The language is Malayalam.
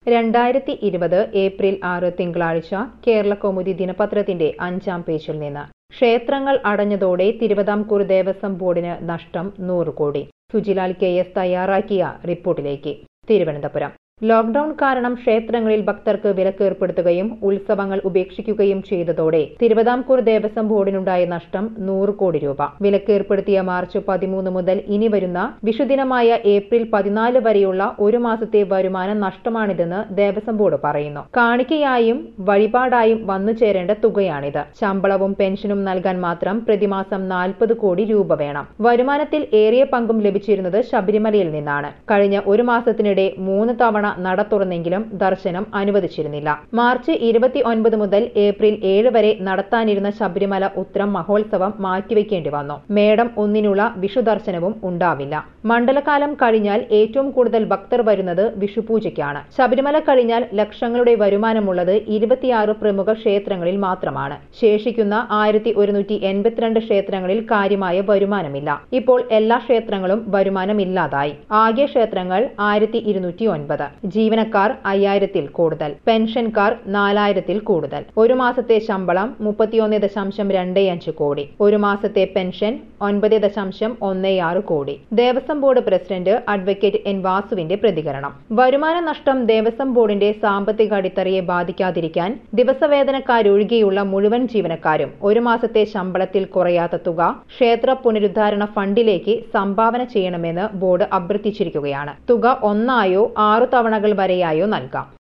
രണ്ടായിരത്തി ഇരുപത് ഏപ്രിൽ ആറ് തിങ്കളാഴ്ച കേരളകൗമുദി ദിനപത്രത്തിന്റെ അഞ്ചാം പേജിൽ നിന്ന് ക്ഷേത്രങ്ങൾ അടഞ്ഞതോടെ തിരുവിതാംകൂർ ദേവസ്വം ബോർഡിന് നഷ്ടം നൂറ് കോടി സുജിലാൽ കെ എസ് തയ്യാറാക്കിയ റിപ്പോർട്ടിലേക്ക് തിരുവനന്തപുരം ലോക്ഡൌൺ കാരണം ക്ഷേത്രങ്ങളിൽ ഭക്തർക്ക് വിലക്ക് ഏർപ്പെടുത്തുകയും ഉത്സവങ്ങൾ ഉപേക്ഷിക്കുകയും ചെയ്തതോടെ തിരുവിതാംകൂർ ദേവസ്വം ബോർഡിനുണ്ടായ നഷ്ടം നൂറ് കോടി രൂപ വിലക്ക് ഏർപ്പെടുത്തിയ മാർച്ച് പതിമൂന്ന് മുതൽ ഇനി വരുന്ന വിഷുദിനമായ ഏപ്രിൽ പതിനാല് വരെയുള്ള ഒരു മാസത്തെ വരുമാനം നഷ്ടമാണിതെന്ന് ദേവസ്വം ബോർഡ് പറയുന്നു കാണിക്കയായും വഴിപാടായും വന്നു ചേരേണ്ട തുകയാണിത് ശമ്പളവും പെൻഷനും നൽകാൻ മാത്രം പ്രതിമാസം നാൽപ്പത് കോടി രൂപ വേണം വരുമാനത്തിൽ ഏറിയ പങ്കും ലഭിച്ചിരുന്നത് ശബരിമലയിൽ നിന്നാണ് കഴിഞ്ഞ ഒരു മാസത്തിനിടെ മൂന്ന് തവണ നട തുറന്നെങ്കിലും ദർശനം അനുവദിച്ചിരുന്നില്ല മാർച്ച് ഇരുപത്തി ഒൻപത് മുതൽ ഏപ്രിൽ ഏഴ് വരെ നടത്താനിരുന്ന ശബരിമല ഉത്രം മഹോത്സവം മാറ്റിവെക്കേണ്ടി വന്നു മേടം ഒന്നിനുള്ള വിഷു ദർശനവും ഉണ്ടാവില്ല മണ്ഡലകാലം കഴിഞ്ഞാൽ ഏറ്റവും കൂടുതൽ ഭക്തർ വരുന്നത് വിഷുപൂജയ്ക്കാണ് ശബരിമല കഴിഞ്ഞാൽ ലക്ഷങ്ങളുടെ വരുമാനമുള്ളത് ഇരുപത്തിയാറ് പ്രമുഖ ക്ഷേത്രങ്ങളിൽ മാത്രമാണ് ശേഷിക്കുന്ന ആയിരത്തി ഒരുന്നൂറ്റി എൺപത്തിരണ്ട് ക്ഷേത്രങ്ങളിൽ കാര്യമായ വരുമാനമില്ല ഇപ്പോൾ എല്ലാ ക്ഷേത്രങ്ങളും വരുമാനമില്ലാതായി ആകെ ക്ഷേത്രങ്ങൾ ആയിരത്തി ഇരുന്നൂറ്റി ഒൻപത് ജീവനക്കാർ അയ്യായിരത്തിൽ കൂടുതൽ പെൻഷൻകാർ നാലായിരത്തിൽ കൂടുതൽ ഒരു മാസത്തെ ശമ്പളം മുപ്പത്തിയൊന്ന് ദശാംശം രണ്ട് അഞ്ച് കോടി ഒരു മാസത്തെ പെൻഷൻ ഒൻപത് ദശാംശം ഒന്ന് ആറ് കോടി Devaswom board president advocate N വാസുവിന്റെ പ്രതികരണം വരുമാന നഷ്ടം ദേവസ്വം ബോർഡിന്റെ സാമ്പത്തിക അടിത്തറയെ ബാധിക്കാതിരിക്കാൻ ദിവസവേതനക്കാരൊഴികെയുള്ള മുഴുവൻ ജീവനക്കാരും ഒരു മാസത്തെ ശമ്പളത്തിൽ കുറയാത്ത തുക ക്ഷേത്ര പുനരുദ്ധാരണ ഫണ്ടിലേക്ക് സംഭാവന ചെയ്യണമെന്ന് ബോർഡ് അഭ്യർത്ഥിച്ചിരിക്കുകയാണ് തുക ഒന്നായോ ആറു തവണകൾ വരെയായോ നൽകാം